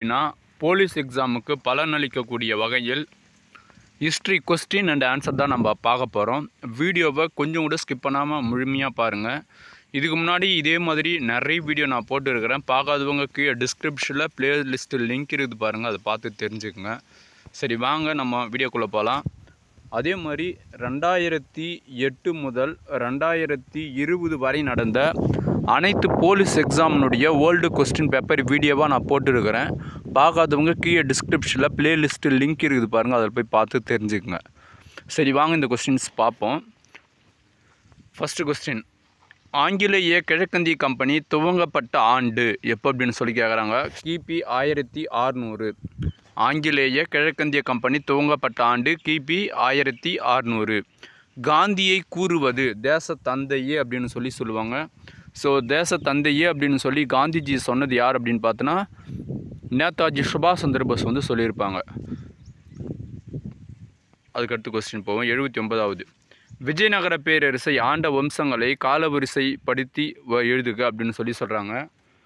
அப்படின்னா போலீஸ் எக்ஸாமுக்கு பலனளிக்கக்கூடிய வகையில் ஹிஸ்ட்ரி கொஸ்டின் அண்ட் ஆன்சர் தான் நம்ம பார்க்க போகிறோம் வீடியோவை கொஞ்சம் கூட ஸ்கிப் பண்ணாமல் முழுமையாக பாருங்கள் இதுக்கு முன்னாடி இதே மாதிரி நிறைய வீடியோ நான் போட்டுருக்கிறேன் பார்க்காதவங்க கீழே டிஸ்கிரிப்ஷனில் பிளேலிஸ்ட்டு லிங்க் இருக்குது பாருங்கள் அதை பார்த்து தெரிஞ்சுக்கங்க சரி வாங்க நம்ம வீடியோக்குள்ளே போகலாம் அதே மாதிரி ரெண்டாயிரத்தி எட்டு முதல் ரெண்டாயிரத்தி இருபது வரை நடந்த அனைத்து போலீஸ் எக்ஸாமினுடைய ஓல்டு கொஸ்டின் பேப்பர் வீடியோவாக நான் போட்டுருக்கிறேன் பார்க்காதவங்க கீழே டிஸ்கிரிப்ஷனில் பிளேலிஸ்ட்டு லிங்க் இருக்குது பாருங்கள் அதில் போய் பார்த்து தெரிஞ்சுக்கங்க சரி வாங்க இந்த கொஸ்டின்ஸ் பார்ப்போம் ஃபஸ்ட்டு கொஸ்டின் ஆங்கிலேய கிழக்கந்திய கம்பெனி துவங்கப்பட்ட ஆண்டு எப்போ அப்படின்னு சொல்லி கேட்குறாங்க கிபி ஆயிரத்தி ஆறுநூறு ஆங்கிலேய கிழக்கந்திய கம்பெனி துவங்கப்பட்ட ஆண்டு கிபி ஆயிரத்தி ஆறுநூறு காந்தியை கூறுவது தேச தந்தையே அப்படின்னு சொல்லி சொல்லுவாங்க ஸோ தேச தந்தையே அப்படின்னு சொல்லி காந்திஜி சொன்னது யார் அப்படின்னு பார்த்தோன்னா நேதாஜி சுபாஷ் சந்திர போஸ் வந்து சொல்லியிருப்பாங்க அதுக்கடுத்து கொஸ்டின் போவோம் எழுபத்தி ஒன்பதாவது விஜயநகர பேரரசை ஆண்ட வம்சங்களை காலவரிசைப்படுத்தி வ- எழுதுக அப்படின்னு சொல்லி சொல்கிறாங்க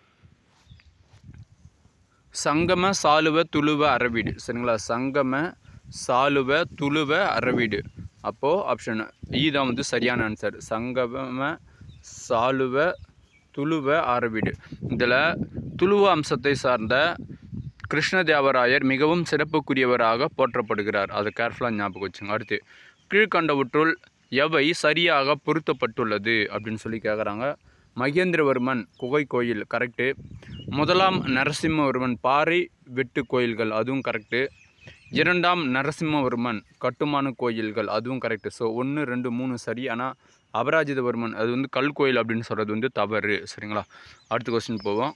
சங்கம சாலுவ துளுவ அரவீடு சரிங்களா சங்கம சாலுவ துளுவ அரவீடு அப்போது ஆப்ஷன் இ தான் வந்து சரியான ஆன்சர் சங்கம சாலுவ துளுவ அரவீடு இதில் துளுவ அம்சத்தை சார்ந்த கிருஷ்ணதேவராயர் மிகவும் சிறப்புக்குரியவராக போற்றப்படுகிறார் அதை கேர்ஃபுல்லாக ஞாபகம் வச்சுங்க அடுத்து கீழ்கண்டவற்றுள் எவை சரியாக பொருத்தப்பட்டுள்ளது அப்படின்னு சொல்லி கேட்குறாங்க மகேந்திரவர்மன் குகை கோயில் கரெக்டு முதலாம் நரசிம்மவர்மன் பாறை வெட்டு கோயில்கள் அதுவும் கரெக்டு இரண்டாம் நரசிம்மவர்மன் கட்டுமான கோயில்கள் அதுவும் கரெக்டு ஸோ ஒன்று ரெண்டு மூணு சரி ஆனால் அபராஜிதவர்மன் அது வந்து கல் கோயில் அப்படின்னு சொல்கிறது வந்து தவறு சரிங்களா அடுத்த கொஸ்டின் போவோம்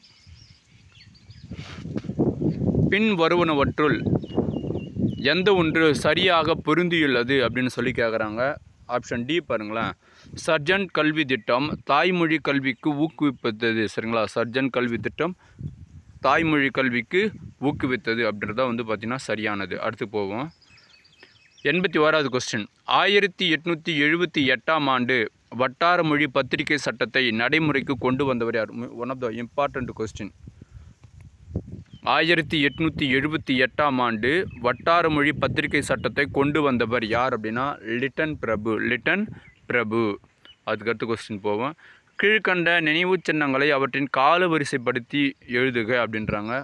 பின் வருவனவற்றுள் எந்த ஒன்று சரியாக பொருந்தியுள்ளது அப்படின்னு சொல்லி கேட்குறாங்க ஆப்ஷன் டி பாருங்களேன் சர்ஜன் கல்வி திட்டம் தாய்மொழி கல்விக்கு ஊக்குவிப்பது சரிங்களா சர்ஜன் கல்வி திட்டம் தாய்மொழி கல்விக்கு ஊக்குவித்தது அப்படின்றத வந்து பார்த்திங்கன்னா சரியானது அடுத்து போவோம் எண்பத்தி ஓராவது கொஸ்டின் ஆயிரத்தி எட்நூற்றி எழுபத்தி எட்டாம் ஆண்டு வட்டார மொழி பத்திரிகை சட்டத்தை நடைமுறைக்கு கொண்டு வந்தவர் யார் one of the important question ஆயிரத்தி எட்நூற்றி எழுபத்தி எட்டாம் ஆண்டு வட்டார மொழி பத்திரிகை சட்டத்தை கொண்டு வந்தவர் யார் அப்படின்னா லிட்டன் பிரபு லிட்டன் பிரபு அதுக்கடுத்து கொஸ்டின் போவோம் கீழ்கண்ட நினைவுச் சின்னங்களை அவற்றின் கால வரிசைப்படுத்தி எழுதுக அப்படின்றாங்க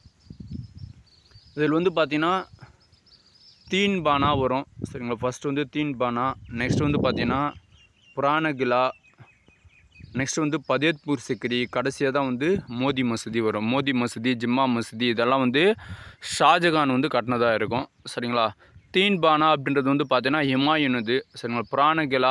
இதில் வந்து பார்த்தீங்கன்னா தீன் பானா வரும் சரிங்களா ஃபஸ்ட்டு வந்து தீன் பானா நெக்ஸ்ட் வந்து பார்த்தீங்கன்னா புராணகிலா நெக்ஸ்ட் வந்து பதேத்பூர் சிக்ரி கடைசியாக தான் வந்து மோதி மசூதி வரும் மோதி மசூதி ஜிம்மா மசூதி இதெல்லாம் வந்து ஷாஜகான் வந்து கட்டினதாக இருக்கும் சரிங்களா தீன் பானா அப்படின்றது வந்து பார்த்தீங்கன்னா ஹிமாயுனுது சரிங்களா புராணகிலா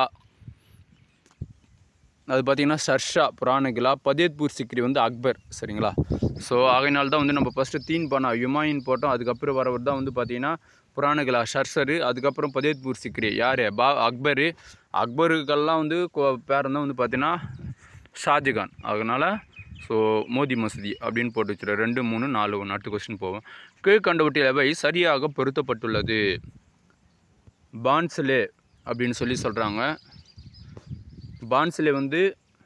அது பார்த்தீங்கன்னா சர்ஷா புராணகிலா பதேத்பூர் சிக்ரி வந்து அக்பர் சரிங்களா ஸோ ஆகையினால தான் வந்து நம்ம ஃபஸ்ட்டு தீன் பானா ஹுமாயூன் போட்டோம் அதுக்கப்புறம் வரவர் தான் வந்து பார்த்தீங்கன்னா புராணகிலா ஷர்ஷரு அதுக்கப்புறம் பதேத்பூர் சிக்ரி யார் பா அக்பரு அக்பருக்கெல்லாம் வந்து கோ- பேரன் தான் வந்து பார்த்தீங்கன்னா ஷாஜகான் அதனால் ஸோ மோதி மசூதி அப்படின்னு போட்டு வச்சுரு ரெண்டு மூணு நாலு ஒன்று அடுத்த கொஸ்டின் போவோம் கீழ்கண்டவற்றில் எவை சரியாக பொருத்தப்பட்டுள்ளது பான்சிலே அப்படின்னு சொல்லி சொல்கிறாங்க பான்சிலே வந்து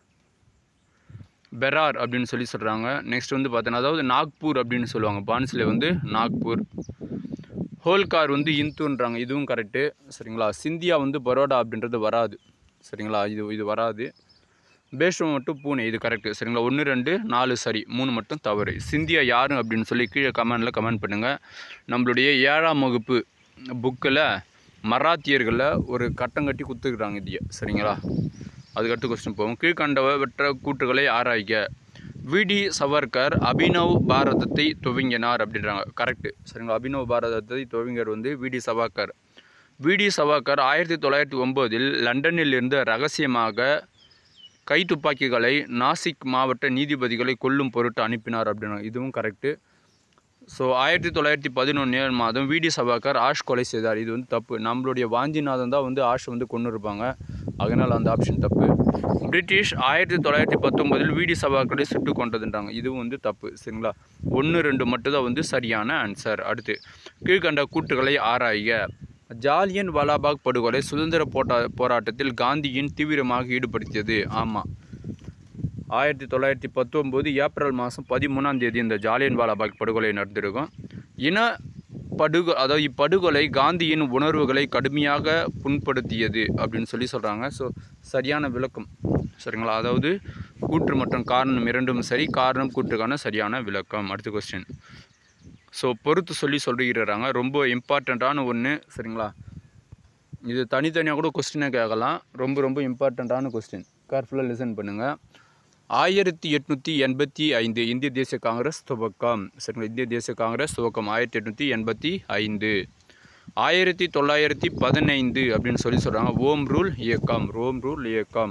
பெரார் அப்படின்னு சொல்லி சொல்கிறாங்க நெக்ஸ்ட் வந்து பார்த்தீங்கன்னா அதாவது நாக்பூர் அப்படின்னு சொல்லுவாங்க பான்சிலே வந்து நாக்பூர் ஹோல்கார் வந்து இந்துன்றாங்க இதுவும் கரெக்டு சரிங்களா சிந்தியா வந்து பரோடா அப்படின்றது வராது சரிங்களா இது இது வராது பேஷ்வம் மட்டும் பூனே இது கரெக்டு சரிங்களா ஒன்று ரெண்டு நாலு சரி மூணு மட்டும் தவறு சிந்தியா யாரு அப்படின்னு சொல்லி கீழே கமெண்டில் கமெண்ட் பண்ணுங்கள் நம்மளுடைய ஏழாம் வகுப்பு புக்கில் மராத்தியர்களில் ஒரு கட்டம் கட்டி குத்துக்கிறாங்க இதைய சரிங்களா அதுக்கடுத்து கொஸ்டின் போவோம் கீழ்கண்டவற்ற கூற்றுகளை ஆராய்க விடி சவர்கர் அபினவ் பாரதத்தை துவங்கினார் அப்படின்றாங்க கரெக்டு சரிங்களா அபினவ் பாரதத்தை துவங்கியர் வந்து விடி சவாக்கர் விடி சவாக்கர் ஆயிரத்தி தொள்ளாயிரத்தி ஒம்போதில் லண்டனில் இருந்து ரகசியமாக கைத்துப்பாக்கிகளை நாசிக் மாவட்ட நீதிபதிகளை கொல்லும் பொருட்டு அனுப்பினார் அப்படின்னா இதுவும் கரெக்டு ஸோ ஆயிரத்தி தொள்ளாயிரத்தி பதினொன்று மாதம் விடி சபாக்கர் ஆஷ் கொலை செய்தார் இது வந்து தப்பு நம்மளுடைய வாஞ்சிநாதன் தான் வந்து ஆஷ் வந்து கொண்டு இருப்பாங்க அதனால் அந்த ஆப்ஷன் தப்பு பிரிட்டிஷ் ஆயிரத்தி தொள்ளாயிரத்தி பத்தொம்போதில் விடி சபாக்கரை சுட்டு கொண்டதுன்றாங்க இதுவும் வந்து தப்பு சரிங்களா ஒன்று ரெண்டு மட்டும்தான் வந்து சரியான ஆன்சர் அடுத்து கீழ்கண்ட கூற்றுகளை ஆராய்க ஜாலியன் வாலாபாக் படுகொலை சுதந்திர போட்டா போராட்டத்தில் காந்தியின் தீவிரமாக ஈடுபடுத்தியது ஆமாம் ஆயிரத்தி தொள்ளாயிரத்தி பத்தொம்போது ஏப்ரல் மாதம் பதிமூணாம் தேதி இந்த ஜாலியன் வாலாபாக் படுகொலை நடந்திருக்கும் இன படுகொ அதாவது இப்படுகொலை காந்தியின் உணர்வுகளை கடுமையாக புண்படுத்தியது அப்படின்னு சொல்லி சொல்கிறாங்க ஸோ சரியான விளக்கம் சரிங்களா அதாவது கூற்று மற்றும் காரணம் இரண்டும் சரி காரணம் கூற்றுக்கான சரியான விளக்கம் அடுத்த கொஸ்டின் ஸோ பொறுத்து சொல்லி சொல்லிக்கிறாங்க ரொம்ப இம்பார்ட்டண்ட்டான ஒன்று சரிங்களா இது தனித்தனியாக கூட கொஸ்டினை கேட்கலாம் ரொம்ப ரொம்ப இம்பார்ட்டண்ட்டான கொஸ்டின் கேர்ஃபுல்லாக லிசன் பண்ணுங்கள் ஆயிரத்தி எட்நூற்றி எண்பத்தி ஐந்து இந்திய தேசிய காங்கிரஸ் துவக்கம் சரிங்களா இந்திய தேசிய காங்கிரஸ் துவக்கம் ஆயிரத்தி எட்நூற்றி எண்பத்தி ஐந்து ஆயிரத்தி தொள்ளாயிரத்தி பதினைந்து அப்படின்னு சொல்லி சொல்கிறாங்க ஓம் ரூல் இயக்கம் ரோம் ரூல் இயக்கம்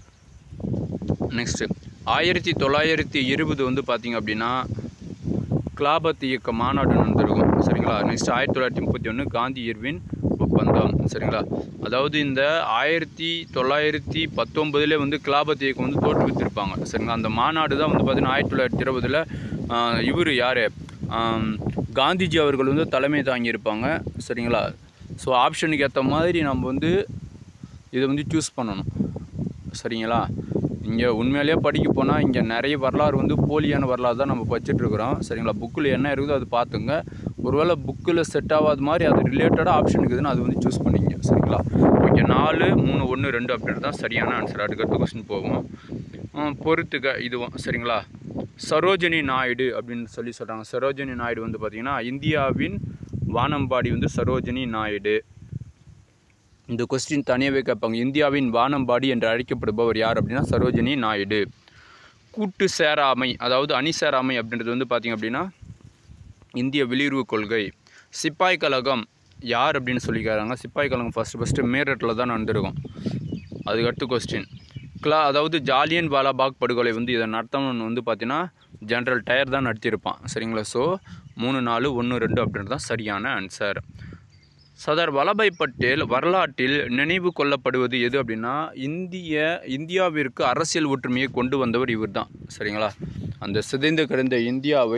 நெக்ஸ்ட்டு ஆயிரத்தி தொள்ளாயிரத்தி இருபது வந்து பார்த்திங்க அப்படின்னா கிளாபத் இயக்க மாநாடு நடந்திருக்கும் சரிங்களா நெக்ஸ்ட் ஆயிரத்தி தொள்ளாயிரத்தி முப்பத்தி ஒன்று காந்தி இர்வின் ஒப்பந்தம் சரிங்களா அதாவது இந்த ஆயிரத்தி தொள்ளாயிரத்தி பத்தொம்பதுல வந்து கிளாபத் இயக்கம் வந்து தோற்றுவித்திருப்பாங்க சரிங்களா அந்த மாநாடு தான் வந்து பார்த்திங்கன்னா ஆயிரத்தி தொள்ளாயிரத்தி இருபதில் இவர் யார் காந்திஜி அவர்கள் வந்து தலைமை தாங்கியிருப்பாங்க சரிங்களா ஸோ ஆப்ஷனுக்கு ஏற்ற மாதிரி நம்ம வந்து இதை வந்து சூஸ் பண்ணணும் சரிங்களா இங்கே உண்மையிலேயே படிக்க போனால் இங்கே நிறைய வரலாறு வந்து போலியான வரலாறு தான் நம்ம படிச்சுட்ருக்குறோம் சரிங்களா புக்கில் என்ன இருக்குதோ அது பார்த்துங்க ஒருவேளை புக்கில் செட் ஆகாத மாதிரி அது ரிலேட்டடாக ஆப்ஷன் இருக்குதுன்னு அது வந்து சூஸ் பண்ணிங்க சரிங்களா ஓகே நாலு மூணு ஒன்று ரெண்டு அப்படின்றது தான் சரியான ஆன்சர் அடுத்த கொஸ்டின் போவோம் ஹம், பொறுத்துக்க இதுவும் சரிங்களா சரோஜினி நாயுடு அப்படின்னு சொல்லி சொல்கிறாங்க சரோஜினி நாயுடு வந்து பார்த்திங்கன்னா இந்தியாவின் வானம்பாடி வந்து சரோஜினி நாயுடு இந்த கொஸ்டின் தனியாகவே கேட்பாங்க இந்தியாவின் வானம்பாடி என்று அழைக்கப்படுபவர் யார் அப்படின்னா சரோஜினி நாயுடு கூட்டு சேராமை அதாவது அணி சேராமை அப்படின்றது வந்து பார்த்திங்க அப்படின்னா இந்திய வெளியுறவு கொள்கை சிப்பாய் கழகம் யார் அப்படின்னு சொல்லிக்கிறாங்க சிப்பாய் கழகம் ஃபஸ்ட்டு ஃபஸ்ட்டு மேரட்டில் தான் நடந்திருக்கும் அதுக்கு அடுத்த கொஸ்டின் கிளா அதாவது ஜாலியன் வாலாபாக் படுகொலை வந்து இதை நடத்தணும்னு வந்து பார்த்தீங்கன்னா ஜென்ரல் டயர் தான் நடத்தியிருப்பான் சரிங்களா ஸோ மூணு நாலு ஒன்று ரெண்டு அப்படின்றது தான் சரியான ஆன்சர் சர்தார் வல்லபாய் பட்டேல் வரலாற்றில் நினைவு கொள்ளப்படுவது எது அப்படின்னா இந்திய இந்தியாவிற்கு அரசியல் ஒற்றுமையை கொண்டு வந்தவர் இவர்தான் சரிங்களா அந்த சிதைந்து கிடந்த இந்தியாவை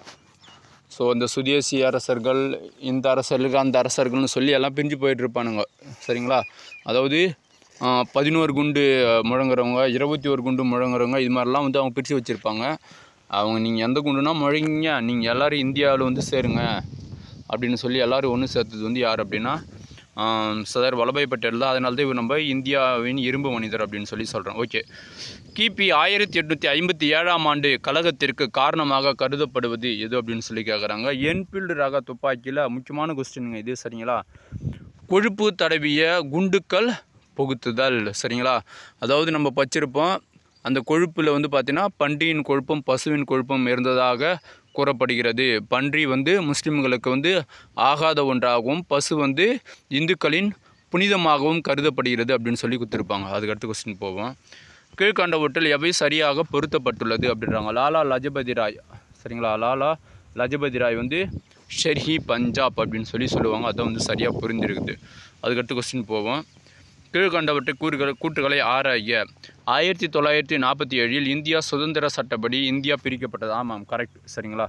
ஸோ அந்த சுதேசி அரசர்கள் இந்த அரசர்கள் அந்த அரசர்கள்னு சொல்லி எல்லாம் பிரிஞ்சு போயிட்டு இருப்பானுங்க சரிங்களா அதாவது ஆஹ், பதினோரு குண்டு முழங்குறவங்க இருபத்தி ஒரு குண்டு முழங்குறவங்க இது மாதிரிலாம் வந்து அவங்க பிரித்து வச்சுருப்பாங்க அவங்க நீங்கள் எந்த குண்டுனா முழங்கிங்க நீங்கள் எல்லோரும் இந்தியாவில் வந்து சேருங்க அப்படின்னு சொல்லி எல்லோரும் ஒன்று சேர்த்தது வந்து யார் அப்படின்னா ஆம், சர்தார் வல்லபாய் பட்டேல் தான் அதனால தான் இவர் நம்ம இந்தியாவின் இரும்பு மனிதர் அப்படின்னு சொல்லி சொல்கிறோம் ஓகே கிபி ஆயிரத்தி எட்நூற்றி ஐம்பத்தி ஏழாம் ஆண்டு கழகத்திற்கு காரணமாக கருதப்படுவது எது அப்படின்னு சொல்லி கேட்குறாங்க என்ஃபீல்டு ரக துப்பாக்கியில் முக்கியமான கொஸ்டினுங்க இது சரிங்களா கொழுப்பு தடவிய குண்டுக்கள் புகுத்துதல் சரிங்களா அதாவது நம்ம பச்சிருப்போம் அந்த கொழுப்பில் வந்து பார்த்திங்கன்னா பன்றியின் கொழுப்பும் பசுவின் கொழுப்பும் இருந்ததாக கூறப்படுகிறது பன்றி வந்து முஸ்லிம்களுக்கு வந்து ஆகாத ஒன்றாகவும் பசு வந்து இந்துக்களின் புனிதமாகவும் கருதப்படுகிறது அப்படின்னு சொல்லி கொடுத்துருப்பாங்க அதுக்கு அடுத்த கொஸ்டின் போவோம் கீழ்கண்டவற்றில் எவை சரியாக பொருத்தப்பட்டுள்ளது அப்படின்றாங்க லாலா லஜபதி ராய் சரிங்களா லாலா லஜபதி ராய் வந்து ஷெர்ஹி பஞ்சாப் அப்படின்னு சொல்லி சொல்லுவாங்க அதான் வந்து சரியாக புரிஞ்சிருக்குது அதுக்கடுத்து கொஸ்டின் போவோம் கீழ்கண்டவற்றை கூறுகள் கூற்றுகளை ஆராய ஆயிரத்தி தொள்ளாயிரத்தி நாற்பத்தி ஏழில் இந்தியா சுதந்திர சட்டப்படி இந்தியா பிரிக்கப்பட்டது ஆமாம் கரெக்ட் சரிங்களா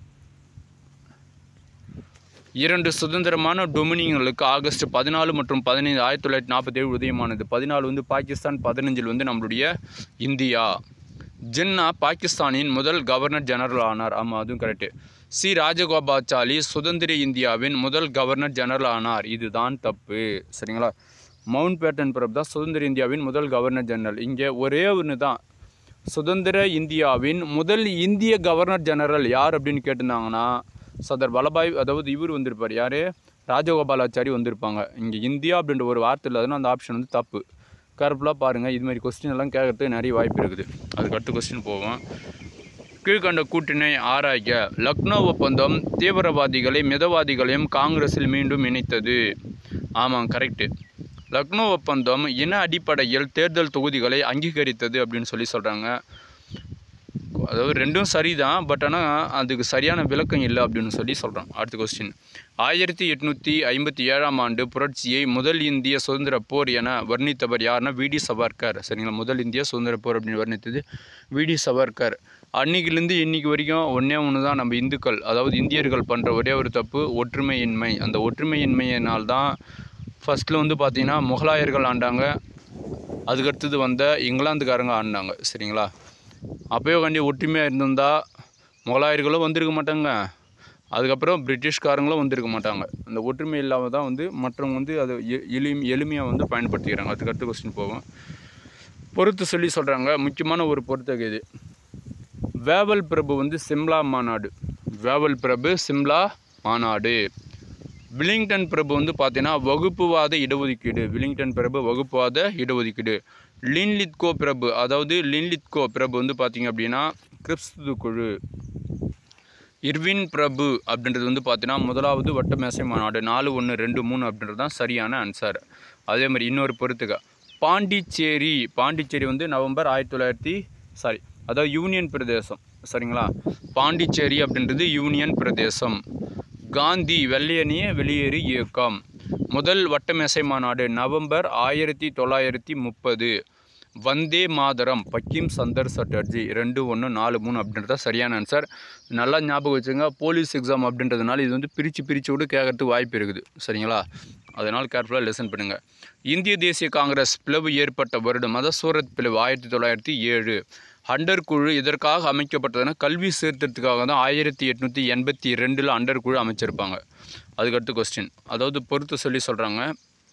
இரண்டு சுதந்திரமான டொமினியன்களுக்கு ஆகஸ்ட் பதினாலு மற்றும் பதினைந்து ஆயிரத்தி தொள்ளாயிரத்தி நாற்பத்தி ஏழு உதயமானது பதினாலு வந்து பாகிஸ்தான் பதினஞ்சில் வந்து நம்மளுடைய இந்தியா ஜின்னா பாகிஸ்தானின் முதல் கவர்னர் ஜெனரல் ஆனார் ஆமாம் அதுவும் கரெக்டு சி ராஜகோபாச்சாரி சுதந்திர இந்தியாவின் முதல் கவர்னர் ஜெனரல் ஆனார் இதுதான் தப்பு சரிங்களா மவுண்ட் பேட்டன் பிரபு தான் சுதந்திர இந்தியாவின் முதல் கவர்னர் ஜெனரல் இங்கே ஒரே ஒன்று தான் சுதந்திர இந்தியாவின் முதல் இந்திய கவர்னர் ஜெனரல் யார் அப்படின்னு கேட்டிருந்தாங்கன்னா சர்தார் வல்லபாய் அதாவது இவர் வந்திருப்பார் யார் ராஜகோபாலாச்சாரி வந்திருப்பாங்க இங்கே இந்தியா அப்படின்ற ஒரு வார்த்தை இல்லாதுன்னா அந்த ஆப்ஷன் வந்து தப்பு கேர்ஃபுல்லாக பாருங்கள் இது மாதிரி கொஸ்டின் எல்லாம் கேட்கறதுக்கு நிறைய வாய்ப்பு இருக்குது அதுக்கு அடுத்த கொஸ்டின் போவோம் கீழ்கண்ட கூட்டினை ஆராய்க லக்னோ ஒப்பந்தம் தீவிரவாதிகளை மிதவாதிகளையும் காங்கிரஸில் மீண்டும் இணைத்தது ஆமாம் கரெக்டு லக்னோ ஒப்பந்தம் இன அடிப்படையில் தேர்தல் தொகுதிகளை அங்கீகரித்தது அப்படின்னு சொல்லி சொல்கிறாங்க அதாவது ரெண்டும் சரிதான் பட் ஆனால் அதுக்கு சரியான விளக்கம் இல்லை அப்படின்னு சொல்லி சொல்கிறோம் அடுத்த கொஸ்டின் ஆயிரத்தி எட்நூற்றி ஐம்பத்தி ஏழாம் ஆண்டு புரட்சியை முதல் இந்திய சுதந்திர போர் என வர்ணித்தவர் யாருன்னா விடி சவர்கர் சரிங்களா முதல் இந்திய சுதந்திர போர் அப்படின்னு வர்ணித்தது விடி சவர்கர் அன்னைக்கிலேருந்து இன்னைக்கு வரைக்கும் ஒன்றே ஒன்று தான் நம்ம இந்துக்கள் அதாவது இந்தியர்கள் பண்ணுற ஒரே ஒரு தப்பு ஒற்றுமையின்மை அந்த ஒற்றுமையின்மையினால் தான் ஃபஸ்ட்டில் வந்து பார்த்திங்கன்னா முகலாயர்கள் ஆண்டாங்க அதுக்கடுத்தது வந்த இங்கிலாந்துக்காரங்க ஆடினாங்க சரிங்களா அப்போயோ கண்டி ஒற்றுமையாக இருந்திருந்தா முகலாயர்களும் வந்திருக்க மாட்டாங்க அதுக்கப்புறம் பிரிட்டிஷ்காரங்களும் வந்திருக்க மாட்டாங்க அந்த ஒற்றுமை இல்லாமல் தான் வந்து மற்றவங்க வந்து அதை எ- எளி எளிமையாக வந்து பயன்படுத்திக்கிறாங்க அதுக்கு அடுத்த கொஸ்டின் போவோம் பொறுத்து சொல்லி சொல்கிறாங்க முக்கியமான ஒரு பொறுத்தக இது வேவல் பிரபு வந்து சிம்லா மாநாடு வேவல் பிரபு சிம்லா மாநாடு வில்லிங்டன் பிரபு வந்து பார்த்தீங்கன்னா வகுப்புவாத இடஒதுக்கீடு வில்லிங்டன் பிரபு வகுப்புவாத இடஒதுக்கீடு லின்லித்கோ பிரபு அதாவது லின்லித்கோ பிரபு வந்து பார்த்தீங்க அப்படின்னா கிறிஸ்து குழு இர்வின் பிரபு அப்படின்றது வந்து பார்த்தீங்கன்னா முதலாவது வட்டமேசை மாநாடு நாலு ஒன்று ரெண்டு மூணு அப்படின்றது தான் சரியான ஆன்சர் அதே மாதிரி இன்னொரு பொறுத்துக்க பாண்டிச்சேரி பாண்டிச்சேரி வந்து நவம்பர் ஆயிரத்தி தொள்ளாயிரத்தி சாரி அதாவது யூனியன் பிரதேசம் சரிங்களா பாண்டிச்சேரி அப்படின்றது யூனியன் பிரதேசம் காந்தி வெள்ளையணிய வெளியேறு இயக்கம் முதல் வட்டமேசை மாநாடு நவம்பர் ஆயிரத்தி தொள்ளாயிரத்தி முப்பது வந்தே மாதரம் பக்கிம் சந்தர் சட்டர்ஜி ரெண்டு ஒன்று நாலு மூணு அப்படின்றது தான் சரியான ஆன்சர் நல்லா ஞாபகம் வச்சுங்க போலீஸ் எக்ஸாம் அப்படின்றதுனால இது வந்து பிரித்து பிரித்து கூட கேட்கறதுக்கு வாய்ப்பு இருக்குது சரிங்களா அதனால் கேர்ஃபுல்லாக லெசன் பண்ணுங்கள் இந்திய தேசிய காங்கிரஸ் பிளவு ஏற்பட்ட வருடம் அதாவது சூரத் பிளவு ஆயிரத்தி தொள்ளாயிரத்தி ஏழு அண்டர் குழு இதற்காக அமைக்கப்பட்டதுன்னா கல்வி சீர்திருத்தத்துக்காக தான் ஆயிரத்தி எட்நூற்றி எண்பத்தி ரெண்டில் அண்டர் குழு அமைச்சிருப்பாங்க அதுக்கடுத்து கொஸ்டின் அதாவது பொறுத்து சொல்லி சொல்கிறாங்க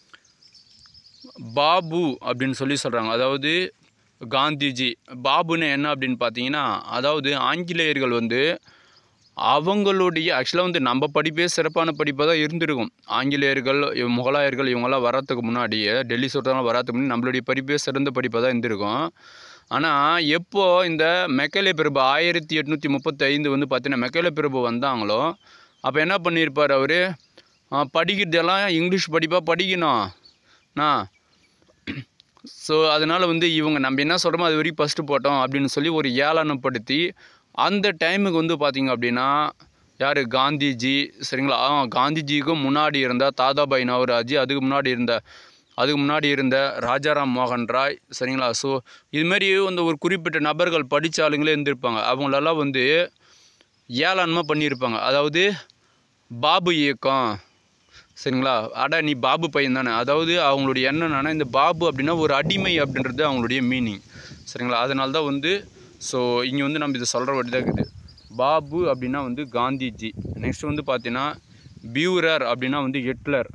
பாபு அப்படின்னு சொல்லி சொல்கிறாங்க அதாவது காந்திஜி பாபுன்னு என்ன அப்படின்னு பார்த்தீங்கன்னா அதாவது ஆங்கிலேயர்கள் வந்து அவங்களுடைய ஆக்சுவலாக வந்து நம்ம படிப்பே சிறப்பான படிப்பாக தான் இருந்திருக்கும் ஆங்கிலேயர்கள் இவ- முகலாயர்கள் இவங்கெல்லாம் வர்றதுக்கு முன்னாடியே டெல்லி சுல்தான்லாம் வர்றதுக்கு முன்னாடி நம்மளுடைய படிப்பே சிறந்த படிப்பாக தான் இருந்திருக்கும் ஆனால் எப்போ இந்த மெக்கலே பிரபு ஆயிரத்தி எட்நூற்றி முப்பத்தைந்து வந்து பார்த்தீங்கன்னா மெக்கலே பிரபு வந்தாங்களோ அப்போ என்ன பண்ணியிருப்பார் அவர் படிக்கிறதெல்லாம் இங்கிலீஷ் படிப்பாக படிக்கணும் நான் ஸோ அதனால் வந்து இவங்க நம்ம என்ன சொல்கிறோமோ அது வரைக்கும் ஃபஸ்ட்டு போட்டோம் அப்படின்னு சொல்லி ஒரு ஏளனப்படுத்தி அந்த டைமுக்கு வந்து பார்த்திங்க அப்படின்னா யார் காந்திஜி சரிங்களா ஆ காந்திஜிக்கும் முன்னாடி இருந்த தாதாபாய் நவராஜி அதுக்கு முன்னாடி இருந்த அதுக்கு முன்னாடி இருந்த ராஜாராம் மோகன் ராய் சரிங்களா ஸோ இதுமாரி வந்து ஒரு குறிப்பிட்ட நபர்கள் படித்த ஆளுங்களே இருந்திருப்பாங்க அவங்களெல்லாம் வந்து ஏளனமாக பண்ணியிருப்பாங்க அதாவது பாபு இயக்கம் சரிங்களா அட நீ பாபு பையன் தானே அதாவது அவங்களுடைய எண்ணம் என்னன்னா இந்த பாபு அப்படின்னா ஒரு அடிமை அப்படின்றது அவங்களுடைய மீனிங் சரிங்களா அதனால தான் வந்து ஸோ இங்கே வந்து நம்ம இதை சொல்கிற வழி தான் இருக்குது பாபு அப்படின்னா வந்து காந்திஜி நெக்ஸ்ட் வந்து பார்த்தீங்கன்னா பியூரர் அப்படின்னா வந்து ஹிட்லர்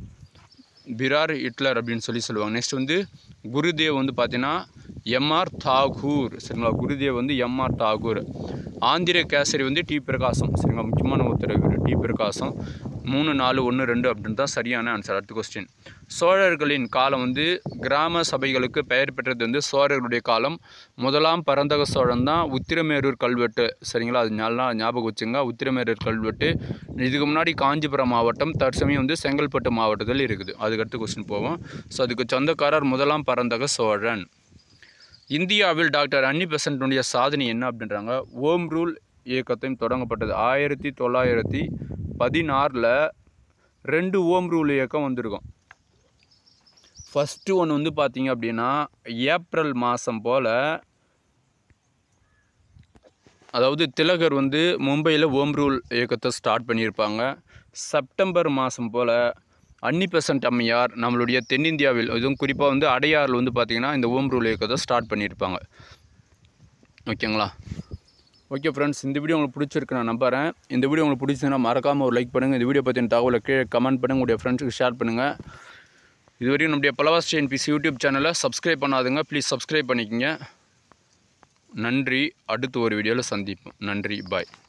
பிரார் ஹிட்லர் அப்படின்னு சொல்லி சொல்லுவாங்க நெக்ஸ்ட் வந்து குருதேவ் வந்து பார்த்தீங்கன்னா எம்ஆர் தாகூர் சரிங்களா குருதேவ் வந்து எம்ஆர் தாகூர் ஆந்திர கேசரி வந்து டி பிரகாசம் சரிங்களா முக்கியமான உத்தரவு டி பிரகாசம் மூணு நாலு ஒன்று ரெண்டு அப்படின்னு தான் சரியான ஆன்சர் அடுத்த கொஸ்டின் சோழர்களின் காலம் வந்து கிராம சபைகளுக்கு பெயர் பெற்றது வந்து சோழர்களுடைய காலம் முதலாம் பரந்தக சோழன் தான் உத்திரமேரூர் கல்வெட்டு சரிங்களா அது நல்லா ஞாபகம் வச்சுங்க உத்திரமேரூர் கல்வெட்டு இதுக்கு முன்னாடி காஞ்சிபுரம் மாவட்டம் தற்சமயம் வந்து செங்கல்பட்டு மாவட்டத்தில் இருக்குது அதுக்கடுத்து கொஸ்டின் போவோம் ஸோ அதுக்கு சொந்தக்காரர் முதலாம் பரந்தக சோழன் இந்தியாவில் டாக்டர் அன்னி பெசன்ட்டுடைய சாதனை என்ன அப்படின்றாங்க ஓம் ரூல் இயக்கத்தையும் தொடங்கப்பட்டது ஆயிரத்தி தொள்ளாயிரத்தி பதினாறில் ரெண்டு ஓம் ரூல் இயக்கம் வந்திருக்கும் ஃபஸ்ட்டு ஒன்று வந்து பார்த்தீங்க அப்படின்னா ஏப்ரல் மாதம் போல் அதாவது திலகர் வந்து மும்பையில் ஓம் ரூல் இயக்கத்தை ஸ்டார்ட் பண்ணியிருப்பாங்க செப்டம்பர் மாதம் போல் அன்னி பெசன்ட் அம்மையார் நம்மளுடைய தென்னிந்தியாவில் இதுவும் குறிப்பாக வந்து அடையாறில் வந்து பார்த்திங்கன்னா இந்த ஓம் ரூல் இயக்கத்தை ஸ்டார்ட் பண்ணியிருப்பாங்க ஓகேங்களா ஓகே ஃப்ரெண்ட்ஸ் இந்த வீடியோ உங்களுக்கு பிடிச்சிருக்கு நான் நம்புறேன் இந்த வீடியோ உங்களுக்கு பிடிச்சதுன்னா மறக்காமல் ஒரு லைக் பண்ணுங்கள் இந்த வீடியோ பற்றின தகவலை கீழே கமெண்ட் பண்ணுங்கள் உங்களுடைய ஃப்ரெண்ட்ஸுக்கு ஷேர் பண்ணுங்கள் இதுவரையும் நம்முடைய பலவாஸ் டிஎன்பிசி யூடியூப் சேனலை சப்ஸ்கிரைப் பண்ணாதுங்க ப்ளீஸ் சப்ஸ்கிரைப் பண்ணிக்கங்க நன்றி அடுத்து ஒரு வீடியோவில் சந்திப்போம் நன்றி பாய்